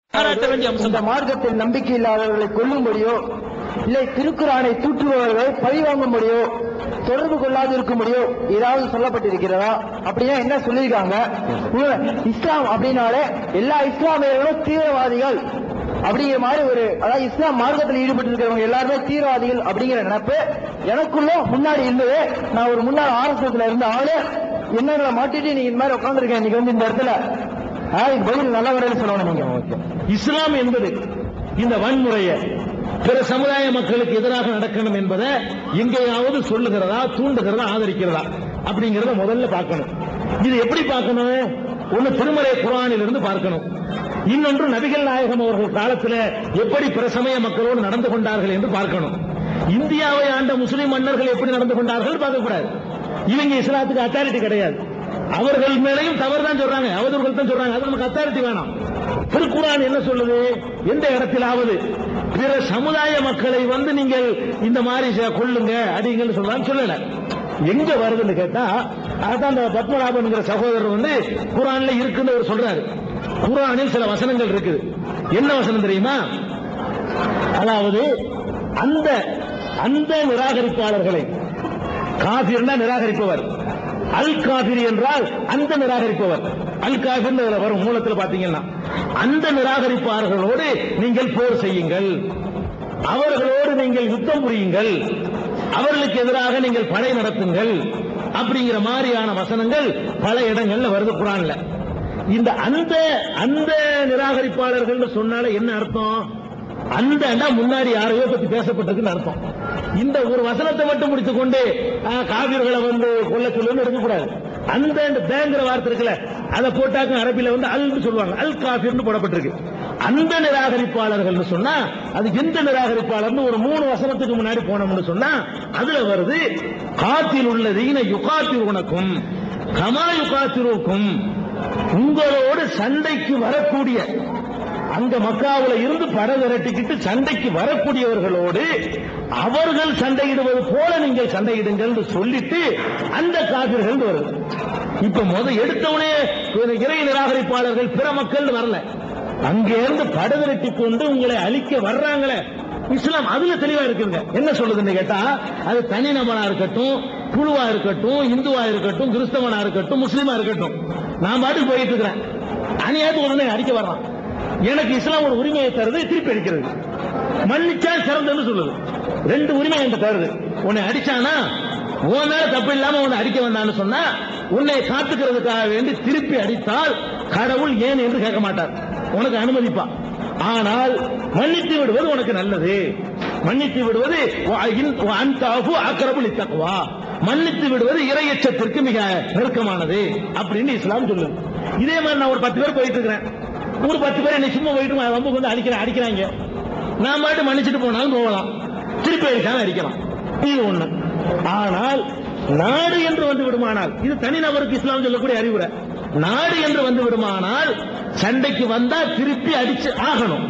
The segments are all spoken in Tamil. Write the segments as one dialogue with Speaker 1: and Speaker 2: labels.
Speaker 1: பாராட்ட வேண்டிய அம்சம்
Speaker 2: இந்த மார்க்கத்தில் நம்பிக்கை இல்லாதவர்களை கொல்லும்படியோ இல்லை திருக்குறானை தூற்றுபவர்களை பழிவாங்கும்படியோ தொடர்பு கொள்ளாது இருக்கும்படியோ ஏதாவது சொல்லப்பட்டிருக்கிறதா அப்படின்னா என்ன சொல்லியிருக்காங்க உங்க இஸ்லாம் அப்படின்னாலே எல்லா இஸ்லாமியர்களும் தீவிரவாதிகள் அப்படிங்கிற மாதிரி ஒரு அதாவது இஸ்லாம் மார்க்கத்தில் ஈடுபட்டு இருக்கிறவங்க எல்லாருமே தீவிரவாதிகள் அப்படிங்கிற நினைப்பு எனக்குள்ள முன்னாடி இருந்தது நான் ஒரு முன்னாள் ஆர்எஸ்எஸ்ல இருந்த ஆளு என்னங்களை மாட்டிட்டு நீங்க இந்த மாதிரி உட்காந்துருக்கேன் இன்னைக்கு வந்து இந்த இடத்துல ஆ, இதுக்கு பதில் நல்ல வரையில் சொல்லணும் நீங்க ஓகே
Speaker 1: இஸ்லாம் என்பது இந்த வன்முறையை பிற சமுதாய மக்களுக்கு எதிராக நடக்கணும் என்பதை எங்கேயாவது சொல்லுகிறதா தூண்டுகிறதா ஆதரிக்கிறதா அப்படிங்கறத முதல்ல பார்க்கணும் இது எப்படி பார்க்கணும் ஒண்ணு திருமலை குரானில் இருந்து பார்க்கணும் இன்னொன்று நபிகள் நாயகம் அவர்கள் காலத்துல எப்படி பிற சமய மக்களோடு நடந்து கொண்டார்கள் என்று பார்க்கணும் இந்தியாவை ஆண்ட முஸ்லிம் மன்னர்கள் எப்படி நடந்து கொண்டார்கள் பார்க்கக்கூடாது இவங்க இஸ்லாத்துக்கு அத்தாரிட்டி கிடையாது அவர்கள் மேலையும் தவறு தான் சொல்றாங்க அவதூறுகள் தான் சொல்றாங்க அது நமக்கு அத்தாரிட்டி வேணாம் திருக்குறான் என்ன சொல்லுது எந்த இடத்திலாவது பிற சமுதாய மக்களை வந்து நீங்கள் இந்த மாதிரி செ- கொல்லுங்க அடிங்கன்னு சொல்றான்னு சொல்லல எங்க வருதுன்னு கேட்டா அதான் அந்த பத்மநாபன்ங்கிற சகோதரர் வந்து குரான்ல இருக்குன்னு அவர் சொல்றாரு குரானில் சில வசனங்கள் இருக்குது என்ன வசனம் தெரியுமா அதாவது அந்த அந்த நிராகரிப்பாளர்களை காபிர்னா நிராகரிப்பவர் அல் காபிர் என்றால் அந்த நிராகரிப்பவர் அல் காபிர் வரும் மூலத்தில் பாத்தீங்கன்னா அந்த நிராகரிப்பாளர்களோடு நீங்கள் போர் செய்யுங்கள் அவர்களோடு நீங்கள் யுத்தம் புரியுங்கள் அவர்களுக்கு எதிராக நீங்கள் படை நடத்துங்கள் அப்படிங்கிற மாதிரியான வசனங்கள் பல இடங்கள்ல வருது குரான்ல இந்த அந்த அந்த நிராகரிப்பாளர்கள் சொன்னால என்ன அர்த்தம் அந்த முன்னாடி யாரையோ பத்தி பேசப்பட்டிருக்குன்னு அர்த்தம் இந்த ஒரு வசனத்தை மட்டும் முடித்துக் கொண்டு ஆஹ், காவிர்களை வந்து கொல்ல சொல்லுன்னு எடுக்கக்கூடாது அந்த இந்த பேங்கிற வார்த்தை இருக்குல்ல அதை போட்டாக்க அரபில வந்து அல்னு சொல்லுவாங்க அல் காபிர்னு போடப்பட்டிருக்கு அந்த நிராகரிப்பாளர்கள்னு சொன்னா அது எந்த நிராகரிப்பாளர்னு ஒரு மூணு வசனத்துக்கு முன்னாடி போனோம்னு சொன்னா அதுல வருது காத்தில் உள்ளதீன யுகாத்தில் உனக்கும் கமா யுகாத்திருக்கும் உங்களோடு சண்டைக்கு வரக்கூடிய அங்க மக்காவுல இருந்து படை விரட்டிக்கிட்டு சண்டைக்கு வரக்கூடியவர்களோடு அவர்கள் சண்டையிடுவது போல நீங்கள் சண்டையிடுங்கள் சொல்லிட்டு அந்த காவிர்கள் வருது இப்ப முத எடுத்தவனே இறை நிராகரிப்பாளர்கள் பிற மக்கள் வரல அங்கே இருந்து படை விரட்டி கொண்டு உங்களை அழிக்க வர்றாங்களே இஸ்லாம் அதுல தெளிவா இருக்குங்க என்ன சொல்லுதுன்னு கேட்டா அது தனிநபரா இருக்கட்டும் குழுவா இருக்கட்டும் இந்துவா இருக்கட்டும் கிறிஸ்தவனா இருக்கட்டும் முஸ்லீமா இருக்கட்டும் நான் பாட்டுக்கு போயிட்டு இருக்கிறேன் அநியாயத்துக்கு உடனே அடிக்க வர்றான் எனக்கு இஸ்லாம் ஒரு உரிமையை தருது திருப்பி அடிக்கிறது மன்னிச்சா சிறந்தன்னு சொல்லுது ரெண்டு உரிமை என்கிட்ட தருது உன்னை அடிச்சானா உன் மேல தப்பு இல்லாம உன்னை அடிக்க வந்தான்னு சொன்னா உன்னை காத்துக்கிறதுக்காக வேண்டி திருப்பி அடித்தால் கடவுள் ஏன் என்று கேட்க மாட்டார் உனக்கு அனுமதிப்பான் ஆனால் மன்னித்து விடுவது உனக்கு நல்லது மன்னித்து விடுவது அன்தாஃபு அக்ரபுல் தக்குவா மன்னித்து விடுவது இரையச்சத்திற்கு மிக நெருக்கமானது அப்படின்னு இஸ்லாம் சொல்லுது இதே மாதிரி நான் ஒரு பத்து பேர் போயிட்டு இருக்கிறேன் ஒரு பத்து பேர் என்னை சும்மா போயிட்டு வம்புக்கு வந்து அடிக்கிறேன் அடிக்கிறாங்க நான் பாட்டு மன்னிச்சுட்டு போனாலும் போகலாம் திருப்பி அடிக்காம அடிக்கலாம் இது ஒண்ணு ஆனால் நாடு என்று வந்து விடுமானால் இது தனிநபருக்கு இஸ்லாம் சொல்லக்கூடிய அறிவுரை நாடு என்று வந்து விடுமானால் சண்டைக்கு வந்தா திருப்பி அடிச்சு ஆகணும்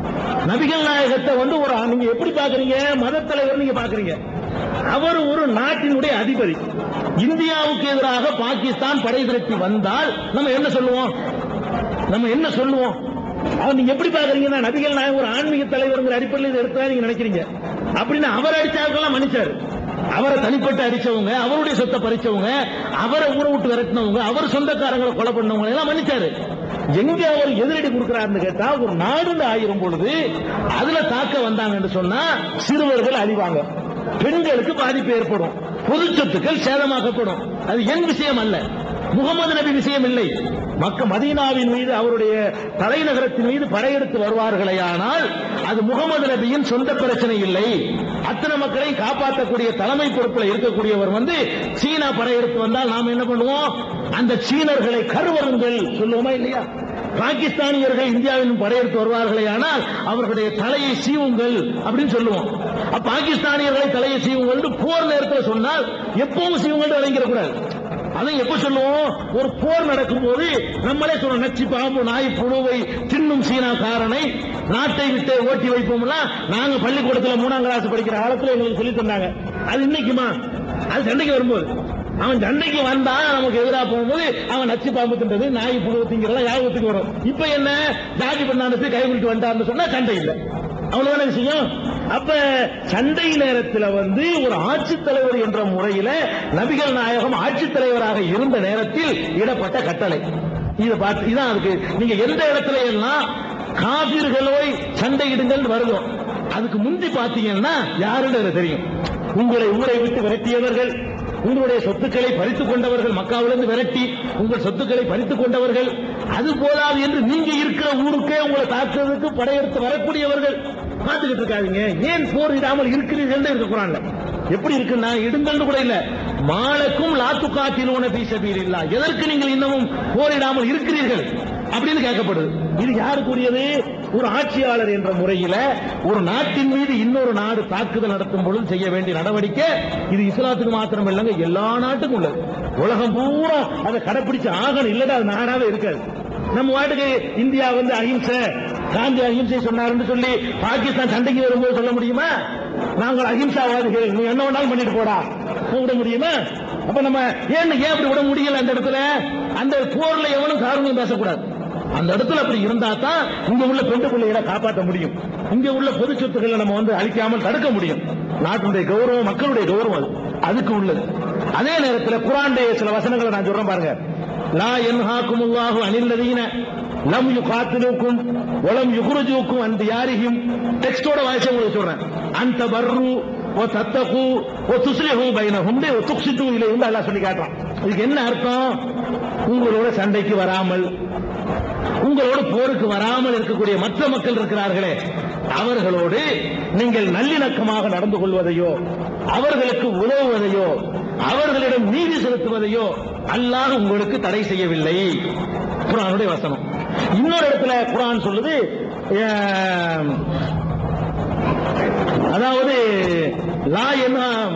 Speaker 1: நபிகள் நாயகத்தை வந்து ஒரு நீங்க எப்படி பாக்குறீங்க மத தலைவர் நீங்க பாக்குறீங்க அவர் ஒரு நாட்டினுடைய அதிபதி இந்தியாவுக்கு எதிராக பாகிஸ்தான் படை திரட்டி வந்தால் நம்ம என்ன சொல்லுவோம் நம்ம என்ன சொல்லுவோம் அவர் நீங்க எப்படி பாக்குறீங்கன்னா நபிகள் நாயகம் ஒரு ஆன்மீக தலைவருங்கிற அடிப்படையில் இதை எடுத்தா நீங்க நினைக்கிறீங்க அப்படின்னு அவர் அடிச்சாருக்கெல்லாம் மன்னிச்சாரு அவரை தனிப்பட்டு அடிச்சவங்க அவருடைய சொத்தை பறிச்சவங்க அவரை ஊரை விட்டு விரட்டினவங்க அவர் சொந்தக்காரங்களை கொலை பண்ணவங்க எல்லாம் மன்னிச்சாரு எங்க அவர் எதிரடி கொடுக்கிறாருன்னு கேட்டா ஒரு நாடுன்னு ஆயிரும் பொழுது அதுல தாக்க வந்தாங்கன்னு சொன்னா சிறுவர்கள் அழிவாங்க பெண்களுக்கு பாதிப்பு ஏற்படும் பொது சொத்துக்கள் சேதமாக்கப்படும் அது என் விஷயம் அல்ல முகமது நபி விஷயம் இல்லை மக்க மதீனாவின் மீது அவருடைய தலைநகரத்தின் மீது படையெடுத்து வருவார்களே ஆனால் அது முகமது நபியின் சொந்த பிரச்சனை இல்லை அத்தனை மக்களையும் காப்பாற்றக்கூடிய தலைமை பொறுப்பில் இருக்கக்கூடியவர் வந்து சீனா படையெடுத்து வந்தால் நாம் என்ன பண்ணுவோம் அந்த சீனர்களை கருவருங்கள் சொல்லுவோமா இல்லையா பாகிஸ்தானியர்கள் இந்தியாவின் படையெடுத்து வருவார்களே ஆனால் அவர்களுடைய தலையை சீவுங்கள் அப்படின்னு சொல்லுவோம் அப்ப பாகிஸ்தானியர்களை தலையை சீவுங்கள் போர் நேரத்தில் சொன்னால் எப்பவும் சீவுங்கள் வழங்கிடக்கூடாது அதை எப்ப சொல்லுவோம் ஒரு போர் நடக்கும் போது நம்மளே சொல்றோம் நச்சு பாம்பு நாய் புழுவை தின்னும் சீனாக்காரனை நாட்டை விட்டு ஓட்டி வைப்போம்னா நாங்க பள்ளிக்கூடத்துல மூணாம் கிளாஸ் படிக்கிற காலத்துல எங்களுக்கு சொல்லி தந்தாங்க அது இன்னைக்குமா அது சண்டைக்கு வரும்போது அவன் சண்டைக்கு வந்தா நமக்கு எதிராக போகும்போது அவன் நச்சு பாம்பு தின்றது நாய் புழு திங்கிறதெல்லாம் யாபத்துக்கு வரும் இப்ப என்ன ஜாதி பண்ணாண்டு கை விட்டு வந்தான்னு சொன்னா சண்டை இல்லை அவ்வளவுதான விஷயம் அப்ப சண்டை நேரத்தில் வந்து ஒரு ஆட்சித்தலைவர் என்ற முறையில நபிகள் நாயகம் ஆட்சித்தலைவராக இருந்த நேரத்தில் இடப்பட்ட கட்டளை இதை பார்த்து இதான் அதுக்கு நீங்க எந்த இடத்துல எல்லாம் காபிர்களோய் சண்டையிடுங்கள் வருதோ அதுக்கு முந்தி பாத்தீங்கன்னா யாருன்னு எனக்கு தெரியும் உங்களை ஊரை விட்டு விரட்டியவர்கள் உங்களுடைய சொத்துக்களை பறித்துக் கொண்டவர்கள் மக்காவிலிருந்து விரட்டி உங்கள் சொத்துக்களை பறித்துக் கொண்டவர்கள் அது போதாது என்று நீங்க இருக்கிற ஊருக்கே உங்களை தாக்குறதுக்கு படையெடுத்து வரக்கூடியவர்கள் பார்த்துக்கிட்டு இருக்காதீங்க ஏன் போரிடாமல் இருக்கிறீர்கள் இருக்க குரான்ல எப்படி இருக்குன்னா இடுங்கள்னு கூட இல்ல மாலக்கும் லாத்து காத்திலோன பீசபீர் இல்லா எதற்கு நீங்கள் இன்னமும் போரிடாமல் இருக்கிறீர்கள் அப்படின்னு கேட்கப்படுது இது யாருக்குரியது ஒரு ஆட்சியாளர் என்ற முறையில ஒரு நாட்டின் மீது இன்னொரு நாடு தாக்குதல் நடத்தும் பொழுது செய்ய வேண்டிய நடவடிக்கை இது இஸ்லாத்துக்கு மாத்திரம் இல்லைங்க எல்லா நாட்டுக்கும் உள்ளது உலகம் பூரா அதை கடைபிடிச்சு ஆகணும் இல்லடா அது நாடாவே இருக்காது நம்ம வாட்டுக்கு இந்தியா வந்து அஹிம்சை காந்தி அஹிம்சை சொன்னாருன்னு சொல்லி பாகிஸ்தான் சண்டைக்கு வரும்போது சொல்ல முடியுமா நாங்கள் அஹிம்சாவாதிகள் நீ என்ன வேணாலும் பண்ணிட்டு போடா விட முடியுமா அப்ப நம்ம ஏன் ஏன் அப்படி விட முடியல அந்த இடத்துல அந்த போர்ல எவனும் காரணம் பேசக்கூடாது அந்த இடத்துல அப்படி இருந்தா தான் இங்க உள்ள பெண்டு பிள்ளைகளை காப்பாற்ற முடியும் இங்க உள்ள பொது சொத்துக்களை நம்ம வந்து அழிக்காமல் தடுக்க முடியும் நாட்டுடைய கௌரவம் மக்களுடைய கௌரவம் அது அதுக்கு உள்ளது அதே நேரத்தில் குரானுடைய சில வசனங்களை நான் சொல்றேன் பாருங்க லா என்ஹாக்குமுல்லாஹு அனில்லதீன லம் யுகாத்திலுக்கும் வலம் யுகுருஜுக்கும் அந்த யாரியும் டெக்ஸ்டோட வாய்ஸ் உங்களுக்கு சொல்றேன் அந்த பர்ரு ஓ தத்தகு ஓ துஸ்லிஹு பைனஹும் ஓ துக்சித்து இலையும் அல்லாஹ் சொல்லி காட்டுறான் இதுக்கு என்ன அர்த்தம் உங்களோட சண்டைக்கு வராமல் உங்களோடு போருக்கு வராமல் இருக்கக்கூடிய மற்ற மக்கள் இருக்கிறார்களே அவர்களோடு நீங்கள் நல்லிணக்கமாக நடந்து கொள்வதையோ அவர்களுக்கு உதவுவதையோ அவர்களிடம் நீதி செலுத்துவதையோ அல்லாஹ் உங்களுக்கு தடை செய்யவில்லை குரானுடைய வசனம் இன்னொரு இடத்துல குரான் சொல்லுது அஹ், அதாவது லா என்ன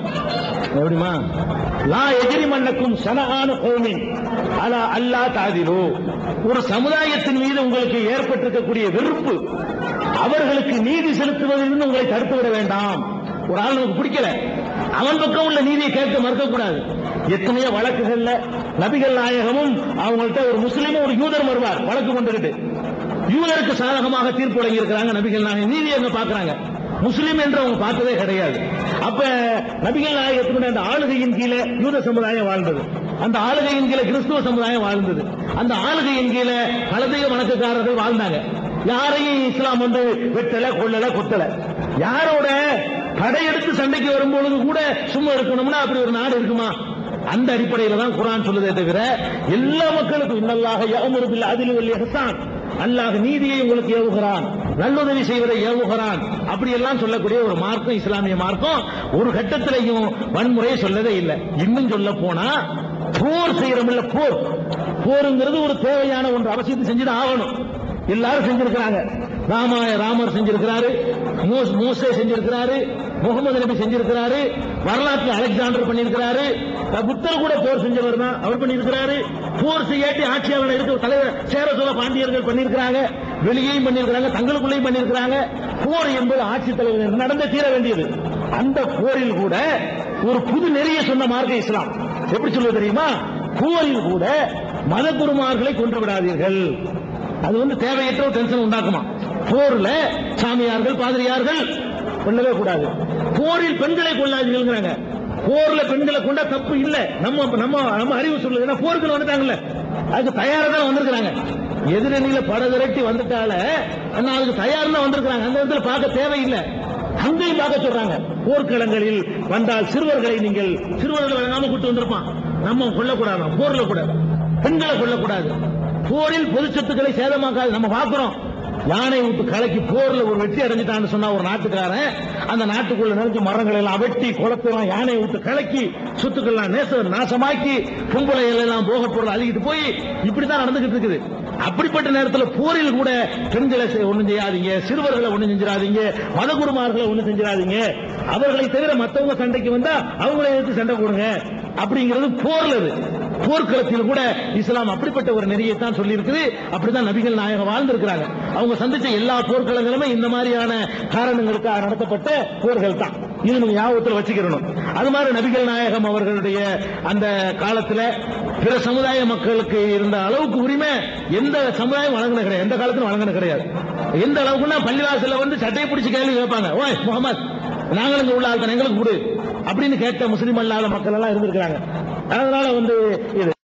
Speaker 1: எப்படிமா லா எதிரி மன்னக்கும் சனகான கோமின் அலா அல்லா தாதிலோ ஒரு சமுதாயத்தின் மீது உங்களுக்கு ஏற்பட்டிருக்கக்கூடிய வெறுப்பு அவர்களுக்கு நீதி செலுத்துவதிலிருந்து உங்களை தடுத்து விட வேண்டாம் ஒரு ஆள் நமக்கு பிடிக்கல அவன் பக்கம் உள்ள நீதியை கேட்க மறுக்கக்கூடாது எத்தனையோ வழக்குகள்ல நபிகள் நாயகமும் அவங்கள்ட்ட ஒரு முஸ்லீமும் ஒரு யூதர் வருவார் வழக்கு கொண்டுகிட்டு யூதருக்கு சாதகமாக தீர்ப்பு வழங்கி இருக்கிறாங்க நபிகள் நாயகம் நீதி அங்க பாக்குறாங்க முஸ்லீம் என்று அவங்க பார்த்ததே கிடையாது அப்ப நபிகள் நாயகத்தினுடைய அந்த ஆளுகையின் கீழே யூத சமுதாயம் வாழ்ந்தது அந்த ஆளுகையின் கீழே கிறிஸ்துவ சமுதாயம் வாழ்ந்தது அந்த ஆளுகையின் கீழே பலதெய்வ வணக்கக்காரர்கள் வாழ்ந்தாங்க யாரையும் இஸ்லாம் வந்து வெட்டல கொல்லல கொத்தல யாரோட படையெடுத்து சண்டைக்கு வரும்பொழுது கூட சும்மா இருக்கணும்னா அப்படி ஒரு நாடு இருக்குமா அந்த அடிப்படையில தான் குரான் சொல்லுதே தவிர எல்லா மக்களுக்கும் இன்னல்லாக யஅமுரு பில் அத்லி வல் இஹ்சான் அல்லாஹ் நீதியை உங்களுக்கு ஏவுகிறான் நல்லுதவி செய்வதை ஏவுகிறான் அப்படி எல்லாம் சொல்லக்கூடிய ஒரு மார்க்கம் இஸ்லாமிய மார்க்கம் ஒரு கட்டத்திலையும் வன்முறையை சொல்லவே இல்லை இன்னும் சொல்ல போனா போர் செய்யறோம்ல போர் போருங்கிறது ஒரு தேவையான ஒன்று அவசியத்தை செஞ்சுதான் ஆகணும் எல்லாரும் செஞ்சிருக்கிறாங்க ராமாய ராமர் செஞ்சிருக்கிறாரு மோஸ் மோசே செஞ்சிருக்கிறாரு முகமது நபி செஞ்சிருக்கிறாரு வரலாற்று அலெக்சாண்டர் பண்ணியிருக்கிறாரு புத்தர் கூட போர் செஞ்சவர் தான் அவர் பண்ணியிருக்கிறாரு போர் செய்யாட்டி ஆட்சியாளர் இருக்க தலைவர் சேர சோழ பாண்டியர்கள் பண்ணியிருக்கிறாங்க வெளியேயும் பண்ணியிருக்கிறாங்க தங்களுக்குள்ளேயும் பண்ணியிருக்கிறாங்க போர் என்பது ஆட்சி தலைவர் நடந்த தீர வேண்டியது அந்த போரில் கூட ஒரு புது நெறிய சொன்ன மார்க்க இஸ்லாம் எப்படி சொல்லுவது தெரியுமா போரில் கூட மத குருமார்களை கொன்று விடாதீர்கள் அது வந்து தேவையற்ற ஒரு டென்ஷன் உண்டாக்குமா போர்ல சாமியார்கள் பாதிரியார்கள் கொல்லவே கூடாது போரில் பெண்களை கொள்ளாதீங்கிறாங்க போர்ல பெண்களை கொண்டா தப்பு இல்ல நம்ம நம்ம நம்ம அறிவு சொல்லுதுன்னா போர்கள் வந்துட்டாங்கல்ல அதுக்கு தயாரா தான் வந்திருக்கிறாங்க எதிரணியில பட விரட்டி வந்துட்டால ஆனா அதுக்கு தயார் தான் வந்திருக்கிறாங்க அந்த இடத்துல பார்க்க தேவையில்லை அங்கேயும் பார்க்க சொல்றாங்க போர்க்களங்களில் வந்தால் சிறுவர்களை நீங்கள் சிறுவர்களை வழங்காம கூட்டு வந்திருப்பான் நம்ம கொல்லக்கூடாது போர்ல கூட பெண்களை கொல்லக்கூடாது போரில் பொது சொத்துக்களை சேதமாக்காது நம்ம பார்க்கிறோம் யானை விட்டு கலக்கி போர்ல ஒரு வெற்றி அடைஞ்சிட்டான்னு சொன்னா ஒரு நாட்டுக்காரன் அந்த நாட்டுக்குள்ள நிறைஞ்ச மரங்களை எல்லாம் வெட்டி குளத்தெல்லாம் யானை விட்டு கலக்கி சொத்துக்கள்லாம் நேச நாசமாக்கி பொம்பளைகள் எல்லாம் போக பொருள் அழுகிட்டு போய் இப்படித்தான் நடந்துகிட்டு இருக்குது அப்படிப்பட்ட நேரத்தில் போரில் கூட பெண்களை செ- ஒண்ணும் செய்யாதீங்க சிறுவர்களை ஒண்ணும் செஞ்சிடாதீங்க மதகுருமார்களை ஒண்ணும் செஞ்சிடாதீங்க அவர்களை தவிர மத்தவங்க சண்டைக்கு வந்தா அவங்களை எடுத்து சண்டை போடுங்க அப்படிங்கிறது போர்ல இது போர்க்களத்தில் கூட இஸ்லாம் அப்படிப்பட்ட ஒரு நெறியைத்தான் சொல்லி இருக்குது அப்படிதான் நபிகள் நாயகம் வாழ்ந்திருக்கிறாங்க அவங்க சந்திச்ச எல்லா போர்க்களங்களுமே இந்த மாதிரியான காரணங்களுக்காக நடத்தப்பட்ட போர்கள் தான் இது நீங்க ஞாபகத்தில் வச்சுக்கிறணும் அது மாதிரி நபிகள் நாயகம் அவர்களுடைய அந்த காலத்துல பிற சமுதாய மக்களுக்கு இருந்த அளவுக்கு உரிமை எந்த சமுதாயம் வழங்கின கிடையாது எந்த காலத்திலும் வழங்கின கிடையாது எந்த அளவுக்குன்னா பள்ளிவாசல்ல வந்து சட்டையை பிடிச்சு கேள்வி கேட்பாங்க ஓய் முகமது நாங்களும் இங்க உள்ள ஆள்தான் எங்களுக்கு கொடு அப்படின்னு கேட்ட முஸ்லீம் அல்லாத மக்கள் எல்லாம் இருந்திருக்காங்க அதனால வந்து இது